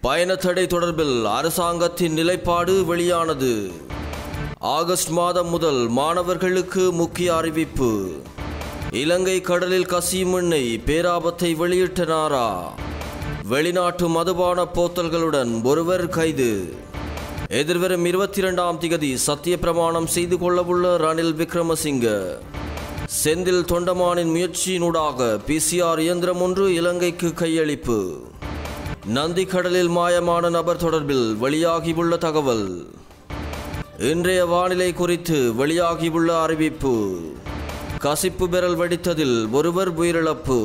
பயணத்தடை தொடர்பில் அரசாங்கத்தின் நிலைப்பாடு வெளியானது ஆகஸ்ட் மாதம் முதல் மாணவர்களுக்கு முக்கிய அறிவிப்பு இலங்கை கடலில் கசியும் எண்ணெய் பேராபத்தை வெளியிட்ட நாரா வெளிநாட்டு மதுபான போத்தல்களுடன் ஒருவர் கைது எதிர்வரும் இருபத்தி இரண்டாம் திகதி சத்திய பிரமாணம் செய்து கொள்ளவுள்ள ரணில் விக்ரமசிங்க செந்தில் தொண்டமானின் முயற்சியினூடாக பிசிஆர் இயந்திரம் ஒன்று இலங்கைக்கு கையளிப்பு நந்தி கடலில் மாயமான நபர் தொடர்பில் வெளியாகியுள்ள தகவல் இன்றைய வானிலை குறித்து வெளியாகியுள்ள அறிவிப்பு கசிப்பு பெறல் வெடித்ததில் ஒருவர் உயிரிழப்பு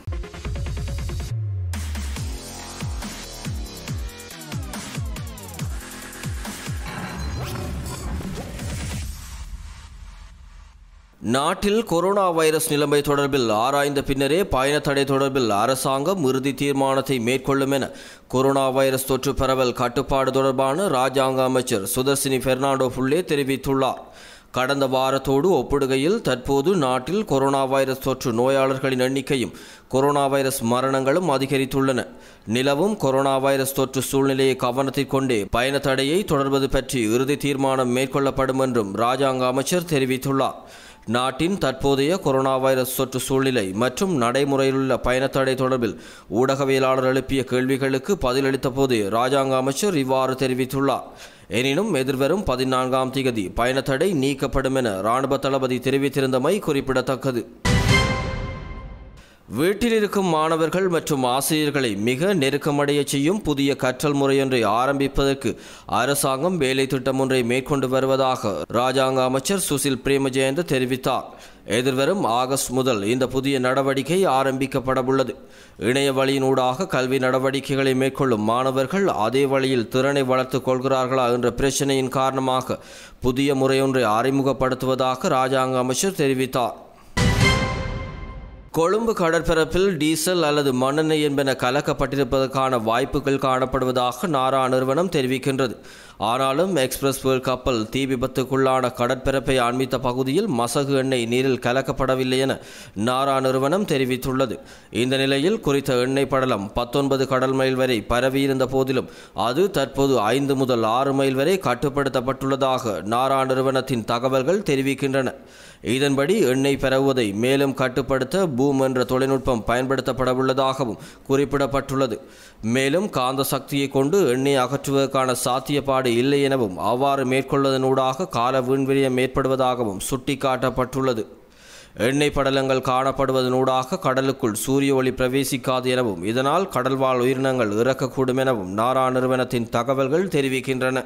நாட்டில் கொரோனா வைரஸ் நிலைமை தொடர்பில் ஆராய்ந்த பின்னரே பயண தடை தொடர்பில் அரசாங்கம் இறுதி தீர்மானத்தை மேற்கொள்ளும் என கொரோனா வைரஸ் தொற்று பரவல் கட்டுப்பாடு தொடர்பான ராஜாங்க அமைச்சர் சுதர்சினி பெர்னாண்டோ புள்ளே தெரிவித்துள்ளார் கடந்த வாரத்தோடு ஒப்பிடுகையில் தற்போது நாட்டில் கொரோனா வைரஸ் தொற்று நோயாளர்களின் எண்ணிக்கையும் கொரோனா வைரஸ் மரணங்களும் அதிகரித்துள்ளன நிலவும் கொரோனா வைரஸ் தொற்று சூழ்நிலையை கவனத்தில் கொண்டே பயண தடையை தொடர்வது பற்றி இறுதி தீர்மானம் மேற்கொள்ளப்படும் என்றும் ராஜாங்க அமைச்சர் தெரிவித்துள்ளார் நாட்டின் தற்போதைய கொரோனா வைரஸ் தொற்று சூழ்நிலை மற்றும் நடைமுறையிலுள்ள பயணத்தடை தொடர்பில் ஊடகவியலாளர் எழுப்பிய கேள்விகளுக்கு பதிலளித்த போது ராஜாங்க அமைச்சர் இவ்வாறு தெரிவித்துள்ளார் எனினும் எதிர்வரும் பதினான்காம் திகதி பயணத்தடை நீக்கப்படும் என இராணுவ தளபதி தெரிவித்திருந்தமை குறிப்பிடத்தக்கது வீட்டில் இருக்கும் மாணவர்கள் மற்றும் ஆசிரியர்களை மிக நெருக்கமடைய செய்யும் புதிய கற்றல் முறையொன்றை ஆரம்பிப்பதற்கு அரசாங்கம் வேலை திட்டம் ஒன்றை மேற்கொண்டு வருவதாக ராஜாங்க அமைச்சர் சுசில் பிரேமஜெயந்த் தெரிவித்தார் எதிர்வரும் ஆகஸ்ட் முதல் இந்த புதிய நடவடிக்கை ஆரம்பிக்கப்படவுள்ளது இணைய வழியினூடாக கல்வி நடவடிக்கைகளை மேற்கொள்ளும் மாணவர்கள் அதே வழியில் திறனை வளர்த்துக் கொள்கிறார்களா என்ற பிரச்சனையின் காரணமாக புதிய முறையொன்றை அறிமுகப்படுத்துவதாக ராஜாங்க அமைச்சர் தெரிவித்தார் கொழும்பு கடற்பரப்பில் டீசல் அல்லது மண்ணெண்ணெய் என்பன கலக்கப்பட்டிருப்பதற்கான வாய்ப்புகள் காணப்படுவதாக நாரா நிறுவனம் தெரிவிக்கின்றது ஆனாலும் எக்ஸ்பிரஸ் வேர்ல்ட் கப்பல் தீ விபத்துக்குள்ளான கடற்பரப்பை அண்மித்த பகுதியில் மசகு எண்ணெய் நீரில் கலக்கப்படவில்லை என நாரா நிறுவனம் தெரிவித்துள்ளது இந்த நிலையில் குறித்த எண்ணெய் படலம் பத்தொன்பது கடல் மைல் வரை பரவியிருந்த போதிலும் அது தற்போது ஐந்து முதல் ஆறு மைல் வரை கட்டுப்படுத்தப்பட்டுள்ளதாக நாரா நிறுவனத்தின் தகவல்கள் தெரிவிக்கின்றன இதன்படி எண்ணெய் பரவுவதை மேலும் கட்டுப்படுத்த பூம் என்ற தொழில்நுட்பம் பயன்படுத்தப்படவுள்ளதாகவும் குறிப்பிடப்பட்டுள்ளது மேலும் காந்த சக்தியை கொண்டு எண்ணெய் அகற்றுவதற்கான சாத்தியப்பாடு இல்லை எனவும் அவ்வாறு மேற்கொள்வதனூடாக கால வீண்விரியம் ஏற்படுவதாகவும் சுட்டிக்காட்டப்பட்டுள்ளது எண்ணெய் படலங்கள் காணப்படுவதனூடாக கடலுக்குள் சூரிய ஒளி பிரவேசிக்காது எனவும் இதனால் கடல்வாழ் உயிரினங்கள் இறக்கக்கூடும் எனவும் நாரா நிறுவனத்தின் தகவல்கள் தெரிவிக்கின்றன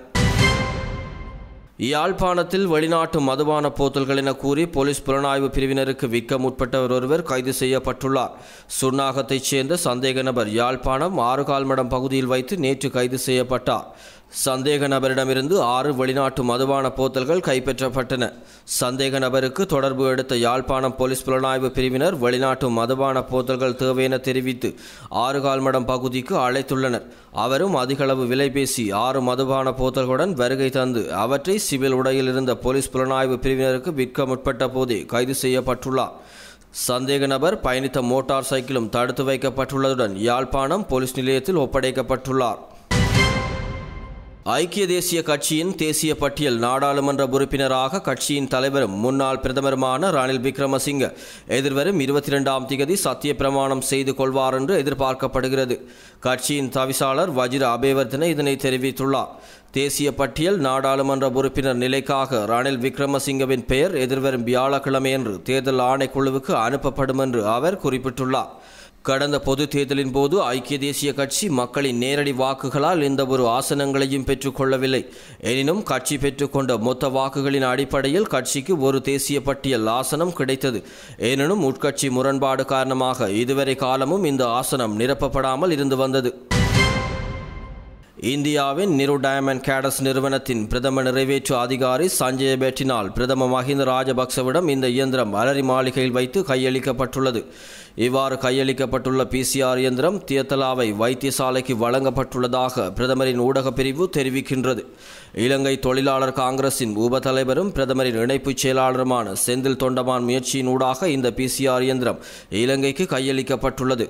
யாழ்ப்பாணத்தில் வெளிநாட்டு மதுபான போத்தல்கள் என கூறி போலீஸ் புலனாய்வு பிரிவினருக்கு விற்க முற்பட்டவர் ஒருவர் கைது செய்யப்பட்டுள்ளார் சுன்னாகத்தைச் சேர்ந்த சந்தேக நபர் யாழ்ப்பாணம் ஆறுகால்மடம் பகுதியில் வைத்து நேற்று கைது செய்யப்பட்டார் சந்தேக நபரிடமிருந்து ஆறு வெளிநாட்டு மதுபான போத்தல்கள் கைப்பற்றப்பட்டன சந்தேக நபருக்கு தொடர்பு எடுத்த யாழ்ப்பாணம் போலீஸ் புலனாய்வு பிரிவினர் வெளிநாட்டு மதுபான போத்தல்கள் தேவையென தெரிவித்து ஆறுகால்மடம் பகுதிக்கு அழைத்துள்ளனர் அவரும் அதிகளவு விலை பேசி ஆறு மதுபான போத்தல்களுடன் வருகை தந்து அவற்றை சிவில் உடையில் இருந்த போலீஸ் புலனாய்வு பிரிவினருக்கு விற்க முற்பட்ட போதே கைது செய்யப்பட்டுள்ளார் சந்தேக நபர் பயணித்த மோட்டார் சைக்கிளும் தடுத்து வைக்கப்பட்டுள்ளதுடன் யாழ்ப்பாணம் போலீஸ் நிலையத்தில் ஒப்படைக்கப்பட்டுள்ளார் ஐக்கிய தேசிய கட்சியின் தேசிய பட்டியல் நாடாளுமன்ற உறுப்பினராக கட்சியின் தலைவரும் முன்னாள் பிரதமருமான ரணில் விக்ரமசிங்க எதிர்வரும் இருபத்தி இரண்டாம் திகதி சத்திய பிரமாணம் செய்து கொள்வார் என்று எதிர்பார்க்கப்படுகிறது கட்சியின் தவிசாளர் வஜிர அபேவர்தன இதனை தெரிவித்துள்ளார் தேசிய பட்டியல் நாடாளுமன்ற உறுப்பினர் நிலைக்காக ரணில் விக்ரமசிங்கவின் பெயர் எதிர்வரும் வியாழக்கிழமையன்று தேர்தல் ஆணைக்குழுவுக்கு அனுப்பப்படும் என்று அவர் குறிப்பிட்டுள்ளார் கடந்த பொது தேர்தலின் போது ஐக்கிய தேசிய கட்சி மக்களின் நேரடி வாக்குகளால் எந்த ஒரு ஆசனங்களையும் பெற்றுக்கொள்ளவில்லை எனினும் கட்சி பெற்றுக்கொண்ட மொத்த வாக்குகளின் அடிப்படையில் கட்சிக்கு ஒரு தேசிய பட்டியல் ஆசனம் கிடைத்தது எனினும் உட்கட்சி முரண்பாடு காரணமாக இதுவரை காலமும் இந்த ஆசனம் நிரப்பப்படாமல் இருந்து வந்தது இந்தியாவின் நிரு டயமண்ட் கேடஸ் நிறுவனத்தின் பிரதம நிறைவேற்று அதிகாரி சஞ்சய் பெட்டினால் பிரதம மஹிந்த ராஜபக்சவிடம் இந்த இயந்திரம் அலரி மாளிகையில் வைத்து கையளிக்கப்பட்டுள்ளது இவ்வாறு கையளிக்கப்பட்டுள்ள பிசிஆர் இயந்திரம் தியத்தலாவை வைத்தியசாலைக்கு வழங்கப்பட்டுள்ளதாக பிரதமரின் ஊடகப் பிரிவு தெரிவிக்கின்றது இலங்கை தொழிலாளர் காங்கிரசின் உப தலைவரும் பிரதமரின் இணைப்புச் செயலாளருமான செந்தில் தொண்டமான் முயற்சியின் ஊடாக இந்த பிசிஆர் இயந்திரம் இலங்கைக்கு கையளிக்கப்பட்டுள்ளது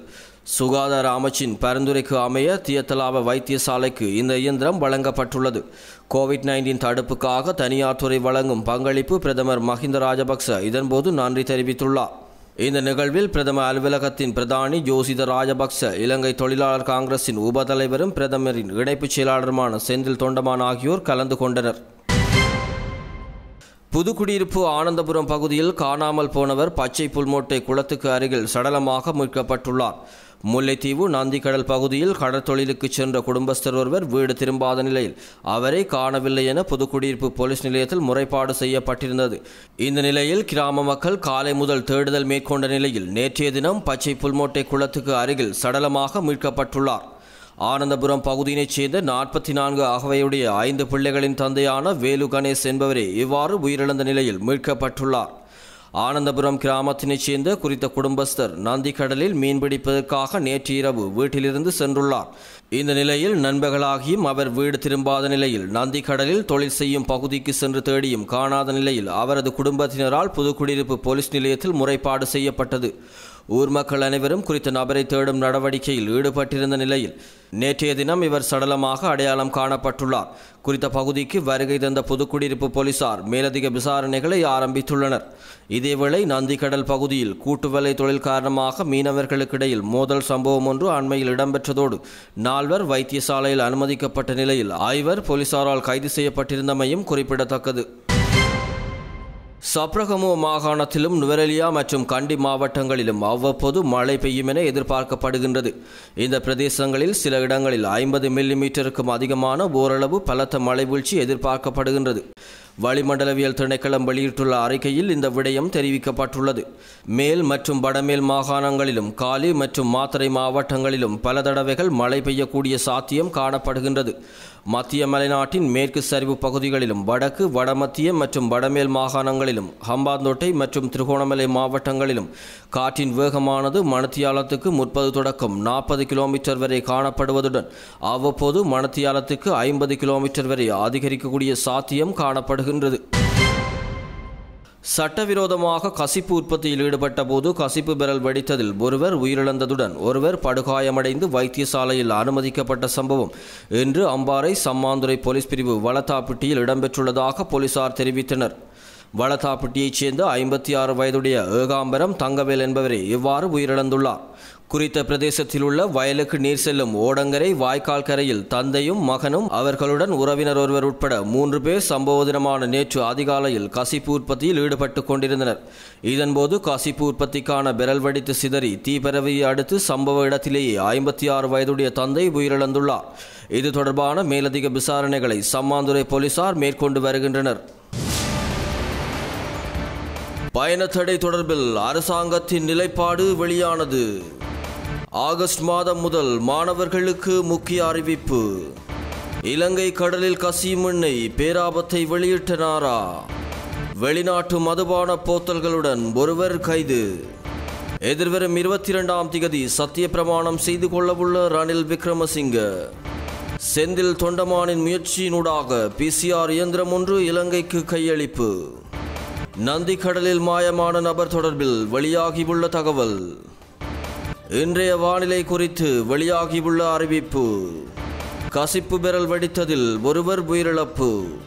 சுகாதார அமைச்சின் பரிந்துரைக்கு அமைய தியத்தலாவ வைத்தியசாலைக்கு இந்த இயந்திரம் வழங்கப்பட்டுள்ளது கோவிட் நைன்டீன் தடுப்புக்காக தனியார் துறை வழங்கும் பங்களிப்பு பிரதமர் மஹிந்த ராஜபக்ச இதன்போது நன்றி தெரிவித்துள்ளார் இந்த நிகழ்வில் பிரதம அலுவலகத்தின் பிரதானி ஜோசித ராஜபக்ச இலங்கை தொழிலாளர் காங்கிரசின் உபதலைவரும் பிரதமரின் இணைப்புச் செயலாளருமான செந்தில் தொண்டமான் ஆகியோர் கலந்து கொண்டனர் புதுக்குடியிருப்பு ஆனந்தபுரம் பகுதியில் காணாமல் போனவர் பச்சை புல்மோட்டை குளத்துக்கு அருகில் சடலமாக மீட்கப்பட்டுள்ளார் முல்லைத்தீவு நந்திக்கடல் பகுதியில் கடற்தொழிலுக்கு சென்ற குடும்பஸ்தர் ஒருவர் வீடு திரும்பாத நிலையில் அவரை காணவில்லை என புதுக்குடியிருப்பு போலீஸ் நிலையத்தில் முறைப்பாடு செய்யப்பட்டிருந்தது இந்த நிலையில் கிராம மக்கள் காலை முதல் தேடுதல் மேற்கொண்ட நிலையில் நேற்றைய தினம் பச்சை புல்மோட்டை குளத்துக்கு அருகில் சடலமாக மீட்கப்பட்டுள்ளார் ஆனந்தபுரம் பகுதியினைச் சேர்ந்த நாற்பத்தி நான்கு அகவையுடைய ஐந்து பிள்ளைகளின் தந்தையான வேலு கணேஷ் என்பவரே இவ்வாறு உயிரிழந்த நிலையில் மீட்கப்பட்டுள்ளார் ஆனந்தபுரம் கிராமத்தினைச் சேர்ந்த குறித்த குடும்பஸ்தர் நந்திக்கடலில் மீன்பிடிப்பதற்காக நேற்று இரவு வீட்டிலிருந்து சென்றுள்ளார் இந்த நிலையில் நண்பர்களாகியும் அவர் வீடு திரும்பாத நிலையில் நந்திக்கடலில் தொழில் செய்யும் பகுதிக்கு சென்று தேடியும் காணாத நிலையில் அவரது குடும்பத்தினரால் புதுக்குடியிருப்பு போலீஸ் நிலையத்தில் முறைப்பாடு செய்யப்பட்டது ஊர் மக்கள் அனைவரும் குறித்த நபரை தேடும் நடவடிக்கையில் ஈடுபட்டிருந்த நிலையில் நேற்றைய தினம் இவர் சடலமாக அடையாளம் காணப்பட்டுள்ளார் குறித்த பகுதிக்கு வருகை தந்த புதுக்குடியிருப்பு போலீசார் மேலதிக விசாரணைகளை ஆரம்பித்துள்ளனர் இதேவேளை நந்திக்கடல் பகுதியில் கூட்டுவலை தொழில் காரணமாக மீனவர்களுக்கிடையில் மோதல் சம்பவம் ஒன்று அண்மையில் இடம்பெற்றதோடு நால்வர் வைத்தியசாலையில் அனுமதிக்கப்பட்ட நிலையில் ஐவர் போலீசாரால் கைது செய்யப்பட்டிருந்தமையும் குறிப்பிடத்தக்கது சப்ரகமு மாகாணத்திலும் நுவரெலியா மற்றும் கண்டி மாவட்டங்களிலும் அவ்வப்போது மழை பெய்யும் என எதிர்பார்க்கப்படுகின்றது இந்த பிரதேசங்களில் சில இடங்களில் ஐம்பது மில்லிமீட்டருக்கும் அதிகமான ஓரளவு பலத்த மழை வீழ்ச்சி எதிர்பார்க்கப்படுகின்றது வளிமண்டலவியல் திணைக்களம் வெளியிட்டுள்ள அறிக்கையில் இந்த விடயம் தெரிவிக்கப்பட்டுள்ளது மேல் மற்றும் வடமேல் மாகாணங்களிலும் காலி மற்றும் மாத்தறை மாவட்டங்களிலும் பல தடவைகள் மழை பெய்யக்கூடிய சாத்தியம் காணப்படுகின்றது மத்திய மலைநாட்டின் மேற்கு சரிவு பகுதிகளிலும் வடக்கு வடமத்திய மற்றும் வடமேல் மாகாணங்களிலும் ஹம்பாந்தோட்டை மற்றும் திருகோணமலை மாவட்டங்களிலும் காற்றின் வேகமானது மணத்தியாலத்துக்கு முப்பது தொடக்கம் நாற்பது கிலோமீட்டர் வரை காணப்படுவதுடன் அவ்வப்போது மணத்தியாலத்துக்கு ஐம்பது கிலோமீட்டர் வரை அதிகரிக்கக்கூடிய சாத்தியம் காணப்படுகின்றது சட்டவிரோதமாக கசிப்பு உற்பத்தியில் ஈடுபட்ட போது கசிப்பு பெறல் வெடித்ததில் ஒருவர் உயிரிழந்ததுடன் ஒருவர் படுகாயமடைந்து வைத்தியசாலையில் அனுமதிக்கப்பட்ட சம்பவம் இன்று அம்பாறை சம்மாந்துறை போலீஸ் பிரிவு வளத்தாப்பிட்டியில் இடம்பெற்றுள்ளதாக போலீசார் தெரிவித்தனர் வளத்தாப்பிட்டியைச் சேர்ந்த ஐம்பத்தி ஆறு வயதுடைய ஏகாம்பரம் தங்கவேல் என்பவரே இவ்வாறு உயிரிழந்துள்ளார் குறித்த பிரதேசத்தில் உள்ள வயலுக்கு நீர் செல்லும் ஓடங்கரை வாய்க்கால் கரையில் தந்தையும் மகனும் அவர்களுடன் உறவினர் ஒருவர் உட்பட மூன்று பேர் சம்பவ தினமான நேற்று அதிகாலையில் கசிப்பு உற்பத்தியில் ஈடுபட்டு கொண்டிருந்தனர் இதன்போது கசிப்பு உற்பத்திக்கான பெரல் வெடித்து சிதறி தீ பரவியை அடுத்து சம்பவ இடத்திலேயே ஐம்பத்தி ஆறு வயதுடைய தந்தை உயிரிழந்துள்ளார் இது தொடர்பான மேலதிக விசாரணைகளை சம்மாந்துறை போலீசார் மேற்கொண்டு வருகின்றனர் பயணத்தடை தொடர்பில் அரசாங்கத்தின் நிலைப்பாடு வெளியானது ஆகஸ்ட் மாதம் முதல் மாணவர்களுக்கு முக்கிய அறிவிப்பு இலங்கை கடலில் கசியும் எண்ணெய் பேராபத்தை வெளியிட்ட நாரா வெளிநாட்டு மதுபான போத்தல்களுடன் ஒருவர் கைது எதிர்வரும் இருபத்தி இரண்டாம் திகதி சத்திய பிரமாணம் செய்து கொள்ளவுள்ள ரணில் விக்ரமசிங்க செந்தில் தொண்டமானின் முயற்சியினூடாக பிசிஆர் இயந்திரம் ஒன்று இலங்கைக்கு கையளிப்பு நந்தி கடலில் மாயமான நபர் தொடர்பில் வெளியாகியுள்ள தகவல் இன்றைய வானிலை குறித்து வெளியாகியுள்ள அறிவிப்பு கசிப்பு பெறல் வெடித்ததில் ஒருவர் உயிரிழப்பு